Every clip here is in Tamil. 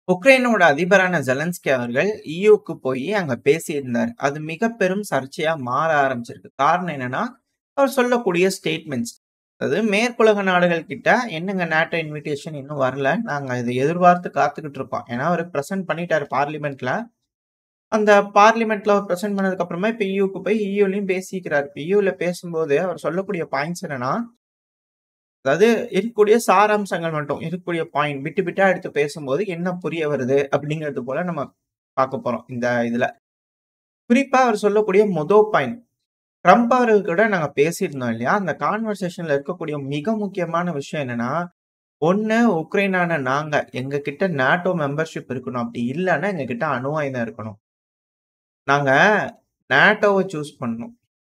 உக்ரைனோட அதிபரான ஜெலன்ஸ்கி அவர்கள் ஈயூக்கு போய் அங்க பேசியிருந்தார். அது மிக பெரும் சர்ச்சையா மாற ஆரம்பிச்சிருக்கு. காரணம் என்னன்னா, அவர் சொல்லக்கூடிய ஸ்டேட்மெண்ட்ஸ். அதாவது மேற்குலக நாடுகள் கிட்ட என்னங்க நேட்டோ இன்விடேஷன் இன்னும் வரல. நாங்க இத எதிர்பார்த்து காத்துக்கிட்டு இருக்கோம். ஏன்னா அவரு பிரசன்ட் பண்ணிட்டாரு பார்லிமென்ட்ல. அந்த பார்லிமென்ட்ல அவர் பிரசன்ட் பண்ணதுக்கு அப்புறமா இப்ப ஈயூக்கு போய் ஈயூலயும் பேசிக்கிறாரு. இப்ப ஈயூல பேசும்போது அவர் சொல்லக்கூடிய பாயிண்ட்ஸ் என்னன்னா அதாவது இருக்கக்கூடிய சாராம்சங்கள் மட்டும், இருக்கக்கூடிய பாயிண்ட் பிட்டு பிட்டா எடுத்து பேசும்போது என்ன புரிய வருது அப்படிங்கிறது போல நம்ம பார்க்க போறோம் இந்த இதுல. குறிப்பா அவர் சொல்லக்கூடிய மொத பாயிண்ட். ட்ரம்ப் அவர்கள் கூட நாங்க பேசியிருந்தோம் இல்லையா? அந்த கான்வர்சேஷன்ல இருக்கக்கூடிய மிக முக்கியமான விஷயம் என்னன்னா, ஒண்ணு உக்ரைனான நாங்க எங்க கிட்ட நேட்டோ மெம்பர்ஷிப் இருக்கணும். அப்படி இல்லன்னா எங்க கிட்ட அணு ஆயுதம் இருக்கணும். நாங்க நேட்டோவ சூஸ் பண்ணோம்.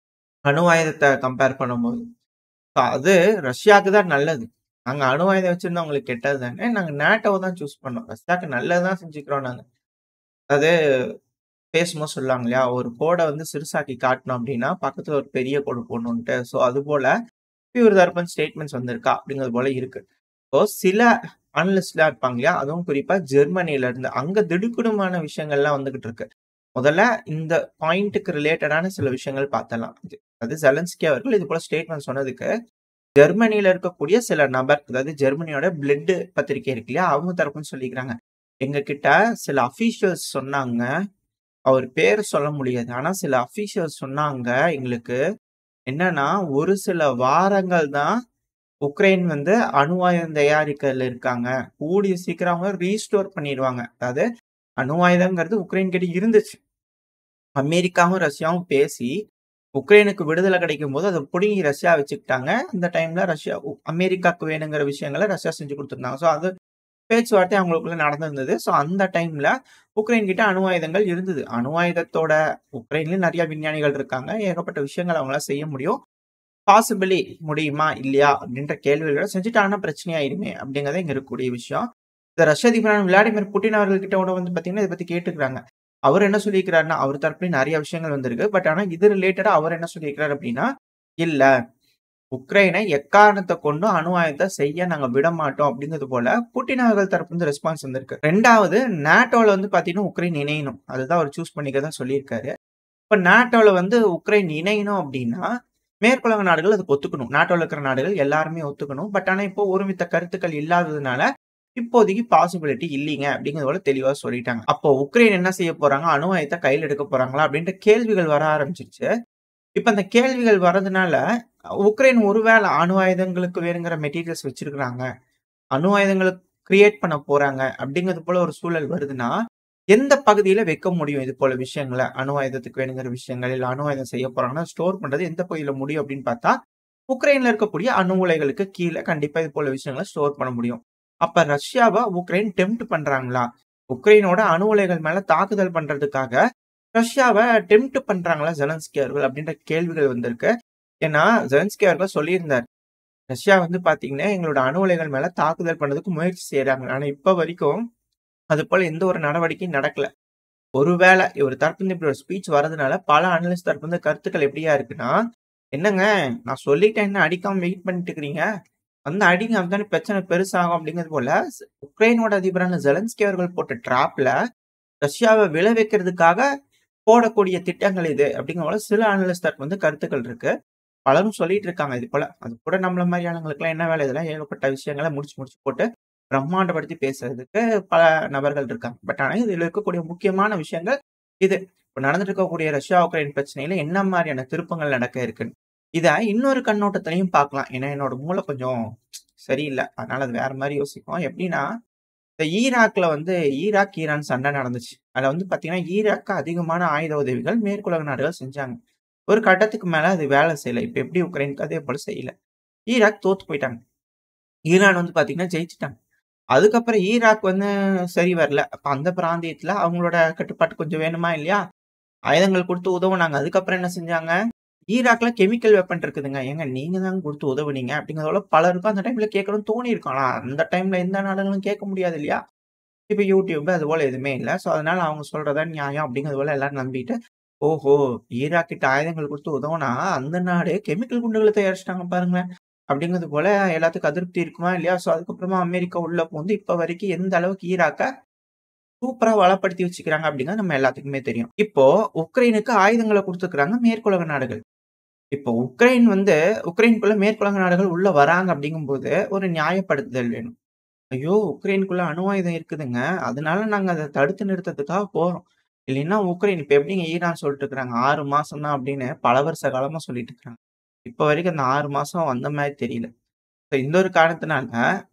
அணு ஆயுதத்த கம்பேர் பண்ணும்போது. சோ அது ரஷ்யாக்கு தான் நல்லது. நாங்க அணு ஆயுதம் வச்சிருந்தா உங்களுக்கு கெட்டது தானே. நாங்க நேட்டோவ தான் சூஸ் பண்ணோம். ரஷ்யாக்கு நல்லது தான் செஞ்சுக்கிறோம் நாங்க. அது பேசும்போது சொல்லுவாங்க இல்லையா? ஒரு கோட வந்து சிறுசாக்கி காட்டணும் அப்படின்னா, பக்கத்துல ஒரு பெரிய கோடு போடணுன்ட்டு. சோ அதுபோல இவர் தரப்பின் ஸ்டேட்மெண்ட்ஸ் வந்திருக்கா அப்படிங்கிறது போல இருக்கு. இப்போ சில அனலிஸ்ட்லாம் இருப்பாங்க இல்லையா? அதுவும் குறிப்பா ஜெர்மனில இருந்து அங்க திடுக்கிடுமான விஷயங்கள்லாம் வந்துகிட்டு இருக்கு. முதல்ல இந்த பாயிண்ட்க்கு ரிலேட்டடான சில விஷயங்கள் பார்த்தரலாம். அது ஜெலன்ஸ்கி அவர்கள் இது போல ஸ்டேட்மெண்ட் சொன்னதுக்கு, ஜெர்மனில இருக்கக்கூடிய சில நபர், அதாவது ஜெர்மனியோட பிளட் பத்திரிகை இருக்கு இல்லையா? அவங்க தரப்புன்னு சொல்லிக்கிறாங்க. எங்க கிட்ட சில அஃபிஷியல்ஸ் சொன்னாங்க. அவர் பேர சொல்ல முடியாது. ஆனா சில அஃபிஷியல்ஸ் சொன்னாங்க எங்களுக்கு. என்னன்னா, ஒரு சில வாரங்கள் தான் உக்ரைன் வந்து அணு ஆயுதம் தயாரிக்கிறதுல இருக்காங்க. கூடிய சீக்கிரம் அவங்க ரீஸ்டோர் பண்ணிருவாங்க. அதாவது அணு ஆயுதம்ங்கிறது உக்ரைன் கிட்ட இருந்துச்சு. அமெரிக்காவும், ரஷ்யாவும் பேசி உக்ரைனுக்கு விடுதலை கிடைக்கும்போது அத புடுங்கி ரஷ்யா வச்சுக்கிட்டாங்க. அந்த டைம்ல ரஷ்யா உ அமெரிக்காக்கு வேணுங்கிற விஷயங்கள ரஷ்யா செஞ்சு குடுத்திருந்தாங்க. சோ அது பேச்சுவார்த்தை அவங்களுக்குள்ள நடந்திருந்தது. சோ அந்த டைம்ல உக்ரைன் கிட்ட அணு ஆயுதங்கள் இருந்தது. அணு ஆயுதத்தோட உக்ரைன்லயும் நெறைய விஞ்ஞானிகள் இருக்காங்க. ஏகப்பட்ட விஷயங்கள் அவங்களால செய்ய முடியும். பாசிபிலி முடியுமா? இல்லையா? அப்படின்ற கேள்விகள செஞ்சுட்டாங்கன்னா பிரச்சனை ஆயிருமே அப்படிங்கிறது இங்க இருக்கக்கூடிய விஷயம். இந்த ரஷ்ய அதிபரான விளாடிமிர் புட்டின் அவர்கள் கிட்ட கூட வந்து பார்த்தீங்கன்னா, இத பத்தி கேட்டுருக்காங்க. அவரு என்ன சொல்லியிருக்கிறாருன்னா, அவர் தரப்புலயும் நெறைய விஷயங்கள் வந்திருக்கு. பட் ஆனா இது ரிலேட்டடா அவர் என்ன சொல்லியிருக்கிறாரு அப்படின்னா, இல்ல உக்ரைனை எக்காரணத்த கொண்டும் அணு ஆயுதத்த செய்ய நாங்க விடமாட்டோம் அப்படிங்கிறது போல புட்டின் அவர்கள் தரப்புலருந்து ரெஸ்பான்ஸ் வந்திருக்கு. 2வது நேட்டோல வந்து பார்த்தீங்கன்னா, உக்ரைன் இணையணும். அதுதான் அவர் சூஸ் பண்ணிக்கிறதா சொல்லியிருக்காரு. இப்ப நேட்டோல வந்து உக்ரைன் இணையணும் அப்படின்னா, மேற்குலக நாடுகள் அதுக்கு ஒத்துக்கணும். நேட்டோல இருக்கிற நாடுகள் எல்லாருமே ஒத்துக்கணும். பட் ஆனா இப்போ ஒருமித்த கருத்துக்கள் இல்லாததுனால, இப்போதைக்கு பாசிபிலிட்டி இல்லீங்க அப்படிங்கிறது போல தெளிவா சொல்லிட்டாங்க. அப்போ உக்ரைன் என்ன செய்ய போறாங்க? அணு ஆயுதத்த கையில எடுக்க போறாங்களா? அப்படின்ற கேள்விகள் வர ஆரம்பிச்சுருச்சு. இப்ப அந்த கேள்விகள் வரதுனால, உக்ரைன் ஒருவேள அணு ஆயுதங்களுக்கு வேணுங்கிற மெட்டீரியல்ஸ் வச்சிருக்கிறாங்க. அணு ஆயுதங்கள கிரியேட் பண்ண போறாங்க அப்படிங்கிறது போல ஒரு சூழல் வருதுன்னா, எந்த பகுதியில வைக்க முடியும் இது போல விஷயங்கள? அணு ஆயுதத்துக்கு வேணுங்கிற விஷயங்கள், இல்ல அணு ஆயுதம் செய்ய போறாங்கன்னா, ஸ்டோர் பண்றது எந்த பகுதியில முடியும் அப்படின்னு பார்த்தா, உக்ரைன்ல இருக்கக்கூடிய அணு உலைகளுக்கு கீழ கண்டிப்பா இது போல விஷயங்கள ஸ்டோர் பண்ண முடியும். அப்ப ரஷ்யாவ உக்ரைன் டெம்ப்ட் பண்றாங்களா? உக்ரைனோட அணு உலைகள் மேல தாக்குதல் பண்றதுக்காக ரஷ்யாவ டெம்ப்ட் பண்றாங்களா ஜெலன்ஸ்கி அவர்கள்? அப்படின்ற கேள்விகள் வந்திருக்கு. ஏன்னா ஜெலன்ஸ்கி அவர்கள் சொல்லியிருந்தார். ரஷ்யா வந்து பார்த்தீங்கன்னா, எங்களோட அணு உலைகள் மேல தாக்குதல் பண்றதுக்கு முயற்சி செய்றாங்க. ஆனா இப்ப வரைக்கும் அது போல எந்த ஒரு நடவடிக்கையும் நடக்கல. ஒருவேள இவர் தரப்புலருந்து இப்படி ஒரு ஸ்பீச் வரதுனால பல அனலிஸ்ட் தரப்புலருந்து கருத்துக்கள் எப்படியா இருக்குன்னா, என்னங்க நான் சொல்லிட்டேன் என்ன அடிக்காம வெயிட் பண்ணிட்டு இருக்கிறீங்க? வந்து அடிங்க அப்பதானே பிரச்சனை பெருசாகும் அப்படிங்கிறது போல, ஸ் உக்ரைனோட அதிபரான ஜெலன்ஸ்கி அவர்கள் போட்ட ட்ராப்ல ரஷ்யாவ விழ வைக்கிறதுக்காக போடக்கூடிய திட்டங்கள் இது அப்படிங்கிற போல சில அனலிஸ்ட் தரப்பு வந்து கருத்துக்கள் இருக்கு. பலரும் சொல்லிட்டு இருக்காங்க இது போல. அது கூட நம்மள மாரியானவங்களுக்கெல்லாம் என்ன வேலை இதெல்லாம் ஏகப்பட்ட விஷயங்கள முடிச்சு முடிச்சு போட்டு பிரம்மாண்டப்படுத்தி பேசுறதுக்கு பல நபர்கள் இருக்காங்க. பட் ஆனா இதுல இருக்கக்கூடிய முக்கியமான விஷயங்கள் இது. இப்ப நடந்துட்டு இருக்கக்கூடிய ரஷ்யா, உக்ரைன் பிரச்சனையில என்ன மாரியான திருப்பங்கள் நடக்க இருக்குன்னு. இத இன்னொரு கண்ணோட்டத்திலயும் பார்க்கலாம். ஏன்னா என்னோட மூளை கொஞ்சம் சரியில்ல. அதனால அது வேற மாரி யோசிக்கும். எப்படின்னா, இந்த ஈராக்ல வந்து ஈராக், ஈரான் சண்டை நடந்துச்சு. அதுல வந்து பார்த்தீங்கன்னா, ஈராக்கு அதிகமான ஆயுத உதவிகள் மேற்குலக நாடுகள் செஞ்சாங்க. ஒரு கட்டத்துக்கு மேல அது வேலை செய்யல. இப்ப எப்படி உக்ரைனுக்கு அதே போல செய்யல. ஈராக் தோத்து போயிட்டாங்க. ஈரான் வந்து பார்த்தீங்கன்னா ஜெயிச்சுட்டாங்க. அதுக்கப்புறம் ஈராக் வந்து சரி வரல. அப்ப அந்த பிராந்தியத்துல அவங்களோட கட்டுப்பாட்டு கொஞ்சம் வேணுமா இல்லையா? ஆயுதங்கள் குடுத்து உதவுனாங்க. அதுக்கப்புறம் என்ன செஞ்சாங்க? ஈராக்ல கெமிக்கல் வெப்பன் இருக்குதுங்க. ஏங்க நீங்க தாங்க குடுத்து உதவுனீங்க அப்படிங்கிறத போல பலருக்கும் அந்த டைம்ல கேட்கணும்னு தோணியிருக்கும். ஆனா அந்த டைம்ல எந்த நாடுகளும் கேட்க முடியாது இல்லையா? இப்ப YouTube அது போல எதுவுமே இல்ல. சோ அதனால அவங்க சொல்றது தான் நியாயம் அப்படிங்கிறது போல எல்லாரும் நம்பிட்டு, ஓஹோ! ஈராக் கிட்ட ஆயுதங்கள் குடுத்து உதவுனா, அந்த நாடு கெமிக்கல் குண்டுகள தயாரிச்சுட்டாங்க பாருங்களேன். அப்படிங்கிறது போல எல்லாத்துக்கும் அதிருப்தி இருக்குமா இல்லையா? சோ அதுக்கப்புறமா அமெரிக்கா உள்ள புகுந்து இப்ப வரைக்கும் எந்த அளவுக்கு ஈராக்க சூப்பரா வளப்படுத்தி வச்சுக்கிறாங்க அப்படிங்கிறது நம்ம எல்லாத்துக்குமே தெரியும். இப்போ உக்ரைனுக்கு ஆயுதங்கள குடுத்துருக்காங்க மேற்குலக நாடுகள். இப்போ உக்ரைன் வந்து உக்ரைனுக்குள்ள மேற்குலக நாடுகள் உள்ள வராங்க அப்படிங்கும்போது, ஒரு நியாயப்படுத்துதல் வேணும். ஐயோ! உக்ரைனுக்குள்ள அணு ஆயுதம் இருக்குதுங்க. அதனால நாங்க அத தடுத்து நிறுத்தறதுக்காக போறோம். இல்லைன்னா உக்ரைன் இப்ப எப்படிங்க ஈரான் சொல்லிட்டு இருக்கிறாங்க, 6 மாசம் தான் அப்படின்னு பல வருஷ காலமா சொல்லிட்டு இருக்காங்க. இப்ப வரைக்கும் அந்த 6 மாசம் வந்த மாரி தெரியல. இப்ப இந்த ஒரு காரணத்தினால,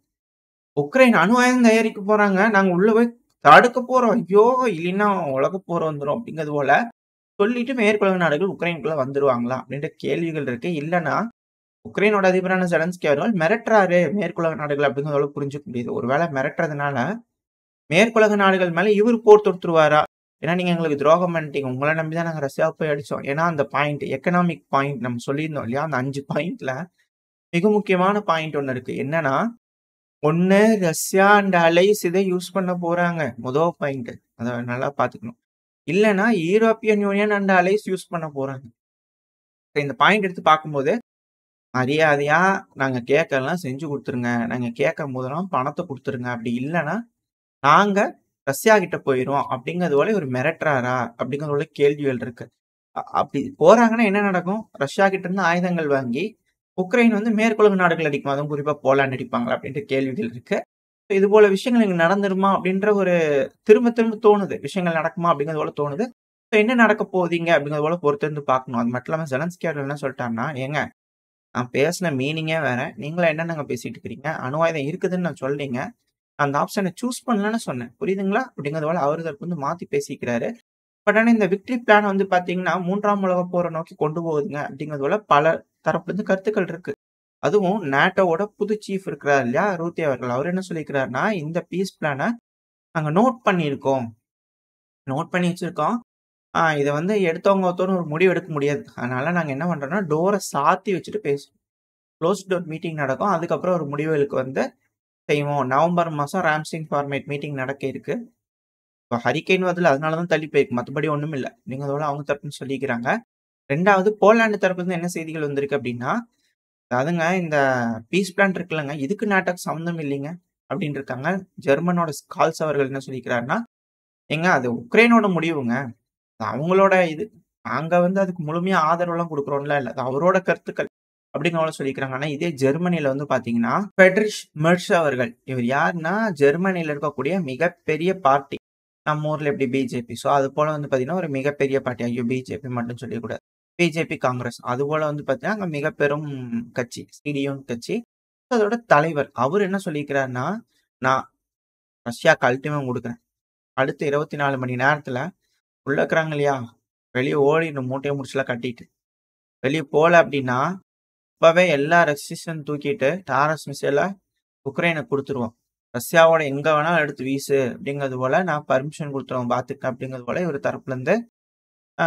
உக்ரைன் அணு ஆயுதம் தயாரிக்க போறாங்க. நாங்க உள்ள போய் தடுக்க போறோம். ஐயோ! இல்லைன்னா உலகப் போர் வந்துரும் அப்படிங்கிறது போல சொல்லிட்டு மேற்குலக நாடுகள் உக்ரைனுக்குள்ள வந்துருவாங்களா? அப்படின்ற கேள்விகள் இருக்கு. இல்லன்னா, உக்ரைனோட அதிபரான ஜெலன்ஸ்கி அவர்கள் மிரட்டுறாரு மேற்குலக நாடுகள் அப்படிங்கிறத புரிஞ்சுக்க முடியுது. ஒருவேளை மிரட்டுறதுனால, மேற்குலக நாடுகள் மேல இவரு போர் தொடுத்துருவாரா? ஏன்னா நீங்க எங்களுக்கு துரோகம் பண்ணிட்டீங்க. உங்கள நம்பி தான் நாங்க ரஷ்யாவ போய் அடிச்சோம். ஏன்னா அந்த பாயிண்ட் எக்கனாமிக் பாயிண்ட் நம்ம சொல்லியிருந்தோம் இல்லையா? அந்த 5 பாயிண்ட்ல மிக முக்கியமான பாயிண்ட் ஒண்ணு இருக்கு. என்னன்னா, ஒண்ணு ரஷ்யா அண்ட் அலைஸ் இத யூஸ் பண்ண போறாங்க. மொத பாயிண்ட். அத நல்லா பார்த்துக்கணும். இல்லன்னா European union and allies use பண்ண போறாங்க. இப்ப இந்த பாயிண்ட் எடுத்து பார்க்கும்போது, மரியாதையா நாங்க கேட்கறதெல்லாம் செஞ்சு குடுத்துருங்க. நாங்க கேட்கும்போதெல்லாம் பணத்த குடுத்துருங்க. அப்படி இல்லன்னா, நாங்க ரஷ்யா கிட்ட போயிருவோம். அப்படிங்கிறது போல இவரு மிரட்டுறாரா? அப்படிங்கிறது போல கேள்விகள் இருக்கு. அ அப்படி போறாங்கன்னா என்ன நடக்கும்? ரஷ்யா கிட்ட இருந்து ஆயுதங்கள் வாங்கி, உக்ரைன் வந்து மேற்குலக நாடுகள் அடிக்கும். அதுவும் குறிப்பா போலாண்ட் அடிப்பாங்களா? அப்படின்ற கேள்விகள் இருக்கு. இது போல விஷயங்கள் இங்க நடந்துருமா? அப்படின்ற ஒரு திரும்ப திரும்ப தோணுது. விஷயங்கள் நடக்குமா? அப்படிங்கிறது போல தோணுது. இப்ப என்ன நடக்க போகுதுங்க? அப்படிங்கிறது போல பொறுத்திருந்து பார்க்கணும். அது மட்டும் இல்லாம ஜெலன்ஸ்கி அவர்கள் என்ன சொல்லிட்டாருன்னா, ஏங்க நான் பேசின மீனிங்கே வேற. நீங்கலாம் என்னங்க பேசிட்டு இருக்கிறீங்க? அணு ஆயுதம் இருக்குதுன்னு நான் சொல்லலைங்க. அந்த ஆப்ஷன சூஸ் பண்ணலன்னு சொன்னேன். புரியுதுங்களா? அப்படிங்கிறது போல அவரு தரப்பு வந்து மாத்தி பேசிக்கிறாரு. பட் ஆனா இந்த விக்டரி பிளான் வந்து பார்த்தீங்கன்னா, 3ஆம் உலகப் போர நோக்கி கொண்டு போகுதுங்க. அப்படிங்கிறது போல பல தரப்புல இருந்து கருத்துக்கள் இருக்கு. அதுவும் நேட்டோவோட புது சீஃப் இருக்கிறார் இல்லையா? ரூத்தே அவர்கள். அவரு என்ன சொல்லியிருக்கிறாருன்னா, இந்த பீஸ் பிளான நாங்க நோட் பண்ணியிருக்கோம். நோட் பண்ணி வச்சிருக்கோம். ஆ இத வந்து எடுத்தவங்க ஒருத்தவங்க ஒரு முடிவு எடுக்க முடியாது. அதனால நாங்க என்ன பண்றோம்னா, டோர சாத்தி வச்சுட்டு பேசுவோம். குளோஸ் டோர் மீட்டிங் நடக்கும். அதுக்கப்புறம் ஒரு முடிவுகளுக்கு வந்து செய்வோம். நவம்பர் மாசம் ராம்சிங் ஃபார்மேட் மீட்டிங் நடக்க இருக்கு. இப்ப ஹரிகேன் வருதுல்ல, அதனால தான் தள்ளி போயிருக்கு. மத்தபடி ஒண்ணும் இல்ல. அப்படிங்கிறது போல அவங்க தரப்புன்னு சொல்லிக்கிறாங்க. 2வது போலாண்ட் தரப்புல இருந்து என்ன செய்திகள் வந்திருக்கு அப்படின்னா, அதாவதுங்க இந்த பீஸ் பிளான் இருக்குல்லங்க, இதுக்கு நேட்டோக்கு சம்மந்தம் இல்லைங்க. அப்படின்னு இருக்காங்க. ஜெர்மனோட ஸ்கால்ஸ் அவர்கள் என்ன சொல்லியிருக்கிறாருன்னா, ஏங்க அது உக்ரைனோட முடிவுங்க. அது அவங்களோட இது. நாங்க வந்து அதுக்கு முழுமையா ஆதரவுலாம் குடுக்குறோம்லாம் இல்ல. அது அவரோட கருத்துக்கள். அப்படிங்கிற போல சொல்லியிருக்கிறாங்க. ஆனா இதே ஜெர்மனில வந்து பார்த்தீங்கன்னா, ஃபிரெட்ரிஷ் மெர்ஸ் அவர்கள். இவர் யாருன்னா, ஜெர்மனில இருக்கக்கூடிய மிகப்பெரிய பார்ட்டி. நம்ம ஊர்ல எப்படி பிஜேபி. ஸோ அது போல வந்து பார்த்தீங்கன்னா, ஒரு மிகப்பெரிய பார்ட்டி. ஐயோ! பிஜேபி மட்டும் சொல்லிறக்கூடாது. பிஜேபி, காங்கிரஸ். அதுபோல வந்து பார்த்தீங்கன்னா, அங்க மிக பெரும் கட்சி. சிடியுன்னு கட்சி. அதோட தலைவர். அவரு என்ன சொல்லியிருக்கிறாருன்னா, நான் ரஷ்யாக்கு அல்டிமம் குடுக்குறேன். அடுத்த 24 மணி நேரத்துல உள்ள இருக்கிறாங்க இல்லையா? வெளிய ஓடிடணும் மூட்டைய முடிச்சுலாம் கட்டிட்டு. வெளிய போல அப்படின்னா, இப்பவே எல்லா ரெஸ்ட்ரிக்ஷன் தூக்கிட்டு டாரஸ் மிசைல உக்ரைனுக்கு குடுத்துருவோம். ரஷ்யாவோட எங்க வேணாலும் எடுத்து வீசு அப்படிங்கிறது போல நான் பெர்மிஷன் குடுத்துருவேன் பார்த்துக்க அப்படிங்கிறது போல இவரு தரப்புல இருந்து ஆ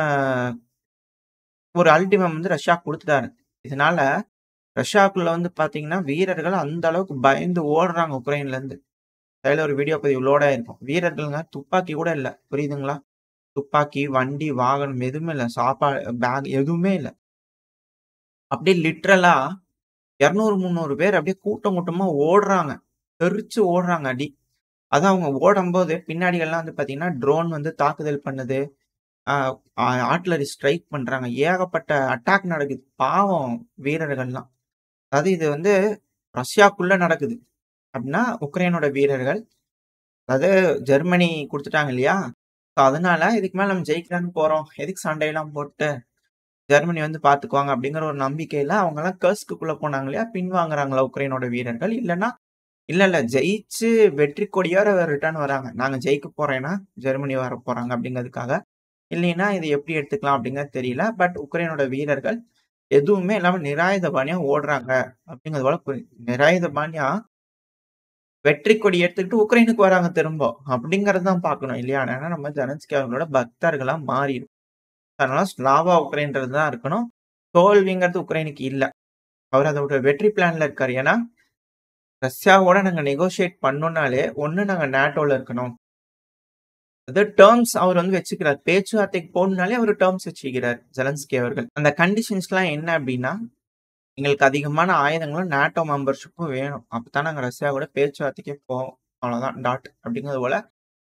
ஒரு அல்டிமம் வந்து ரஷ்யாக்கு குடுத்துட்டாரு. இதனால ரஷ்யாக்குள்ள வந்து பார்த்தீங்கன்னா, வீரர்கள் அந்த அளவுக்கு பயந்து ஓடுறாங்க உக்ரைன்ல இருந்து. கையில ஒரு வீடியோ பதிவு லோட் ஆயிருக்கும். வீரர்கள்ங்க துப்பாக்கி கூட இல்ல. புரியுதுங்களா? துப்பாக்கி, வண்டி, வாகனம் எதுவுமே இல்ல. சாப்பா பேக் எதுவுமே இல்ல. அப்படியே லிட்ரலா 200, 300 பேர் அப்படியே கூட்டம் கூட்டமா ஓடுறாங்க. தெறிச்சு ஓடுறாங்க அடி. அதான் அவங்க ஓடும்போது பின்னாடிலாம் வந்து பார்த்தீங்கன்னா, ட்ரோன் வந்து தாக்குதல் பண்ணுது. ஆ ஆர்ட்டிலரி ஸ்ட்ரைக் பண்றாங்க. ஏகப்பட்ட அட்டாக் நடக்குது. பாவம் வீரர்கள்லாம். அதாவது இது வந்து ரஷ்யாக்குள்ள நடக்குது. அப்படின்னா உக்ரைனோட வீரர்கள். அதாவது ஜெர்மனி குடுத்துட்டாங்க இல்லையா? ஸோ அதனால இதுக்கு மேல நம்ம ஜெயிக்கலான்னு போறோம். எதுக்கு சண்டையெல்லாம் போட்டு, ஜெர்மனி வந்து பார்த்துக்குவாங்க அப்படிங்கிற ஒரு நம்பிக்கையில அவங்கலாம் கர்ஸ்க்குள்ள போனாங்க இல்லையா? பின்வாங்குறாங்களா உக்ரைனோட வீரர்கள்? இல்லன்னா, இல்ல இல்ல ஜெயிச்சு வெற்றி கொடியோட ரிட்டர்ன் வராங்க. நாங்க ஜெயிக்க போறேன்னா, ஜெர்மனி வரப்போறாங்க அப்படிங்கிறதுக்காக. இல்லைன்னா இத எப்படி எடுத்துக்கலாம் அப்படிங்கிறது தெரியல. பட் உக்ரைனோட வீரர்கள் எதுவுமே இல்லாம நிராயுதபாணியா ஓடுறாங்க அப்படிங்கிறது போல புரியுது. நிராயுதபாணியா வெற்றி கொடி எடுத்துக்கிட்டு உக்ரைனுக்கு வராங்க திரும்ப. அப்படிங்கிறது தான் பார்க்கணும் இல்லையா? ஏன்னா நம்ம ஜெலன்ஸ்கி அவர்களோட பக்தர்களா மாறிரும். அதனால ஸ்லாவா உக்ரைன்றது தான் இருக்கணும். தோல்விங்கிறது உக்ரைனுக்கு இல்ல. அவர் அதோட வெற்றி பிளான்ல இருக்காரு. ஏன்னா, ரஷ்யாவோட நாங்க நெகோஷியேட் பண்ணோம்னாலே, ஒண்ணு நாங்க நேட்டோல இருக்கணும். அது டெர்ம்ஸ் அவர் வந்து வச்சுக்கிறார். பேச்சுவார்த்தைக்கு போணும்னாலே அவரு டெர்ம்ஸ் வச்சுக்கிறார் ஜெலன்ஸ்கி அவர்கள். அந்த கண்டிஷன்ஸ்லாம் என்ன அப்படின்னா, எங்களுக்கு அதிகமான ஆயுதங்களும் நேட்டோ மெம்பர்ஷிப்பும் வேணும். அப்பதான் நாங்க ரஷ்யா கூட பேச்சுவார்த்தைக்கே போவோம். அவ்வளோதான் டாட். அப்படிங்கிறது போல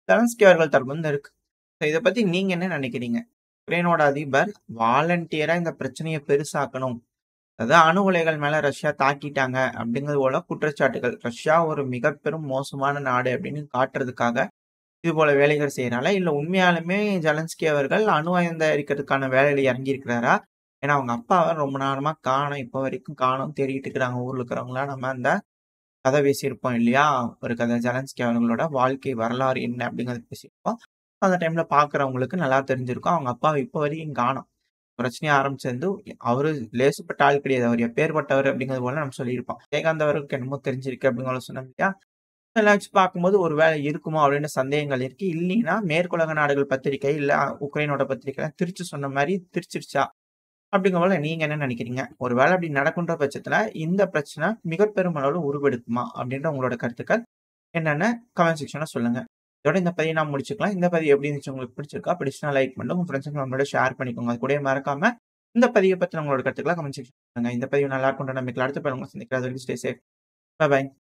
ஜெலன்ஸ்கி அவர்கள் தரப்புலருந்து இருக்கு. ஸோ இத பத்தி நீங்க என்ன நினைக்கிறீங்க? உக்ரைனோட அதிபர் வாலண்டியரா இந்த பிரச்சனைய பெருசாக்கணும். அதாவது அணு உலைகள் மேல ரஷ்யா தாக்கிட்டாங்க அப்படிங்கிறது போல குற்றச்சாட்டுகள். ரஷ்யா ஒரு மிக பெரும் மோசமான நாடு அப்படின்னு காட்டுறதுக்காக இது போல வேலைகள் செய்றாரா? இல்ல உண்மையாலுமே ஜெலன்ஸ்கி அவர்கள் அணு ஆயுதம் தயாரிக்கிறதுக்கான வேலையில இறங்கியிருக்கிறாரா? ஏன்னா அவங்க அப்பாவ ரொம்ப நேரமா காணோம். இப்ப வரைக்கும் காணோம் தேடிட்டு இருக்கிறாங்க ஊர்ல இருக்கிறவங்கலாம். நம்ம அந்த கதை பேசியிருப்போம் இல்லையா? ஒரு கதை ஜெலன்ஸ்கி அவர்களோட வாழ்க்கை வரலாறு என்ன அப்படிங்கிறத பேசியிருப்போம். அந்த டைம்ல பார்க்கிறவங்களுக்கு நல்லா தெரிஞ்சிருக்கும். அவங்க அப்பாவ இப்ப வரைக்கும் காணோம். பிரச்சனைய ஆரம்பிச்சது அவரு லேசுப்பட்ட ஆள் கிடையாது. அவர் எப்பேர்ப்பட்டவர் அப்படிங்கிறது போல நம்ம சொல்லியிருப்போம். விஜயகாந்த் அவருக்கு என்னமோ தெரிஞ்சிருக்கு அப்படிங்கிற சொன்னோம் இல்லையா? இதெல்லாம் வச்சு பார்க்கும்போது ஒரு வேளை இருக்குமோ அப்படின்னு சந்தேகங்கள் இருக்கு. இல்லைன்னா மேற்குலக நாடுகள் பத்திரிகை, இல்ல உக்ரைனோட பத்திரிகை திரிச்சு சொன்ன மாரி திரிச்சிருச்சா? அப்படிங்கிற போல நீங்க என்ன நினைக்கிறீங்க? ஒரு வேளை அப்படி நடக்குன்ற பட்சத்துல இந்த பிரச்சனை மிக பெரும் அளவுல உருவெடுக்குமா? அப்படின்ற உங்களோட கருத்துக்கள் என்னன்னு கமெண்ட் செக்ஷன்ல சொல்லுங்க. இதோட இந்த பதிவை நாம் முடிச்சுக்கலாம். இந்த பதிவு எப்படி இருந்துச்சு உங்களுக்கு பிடிச்சிருக்கா? பிடிச்சுனா லைக் பண்ணுங்க. உங்க ஃப்ரெண்ட்ஸ் அண்ட் ஃபேமிலியோட ஷேர் பண்ணிக்கோங்க. அது கூடவே மறக்காம இந்த பதிவ பத்தின உங்களோட கருத்துக்கள கமெண்ட் செக்ஷன்ல சொல்லுங்க. இந்த பதிவு நல்லா இருக்கும்ன்ற நம்பிக்கையில அடுத்த பதிவுல உங்கள சந்திக்கிறேன். அது வரைக்கும் ஸ்டே சேஃப். By by.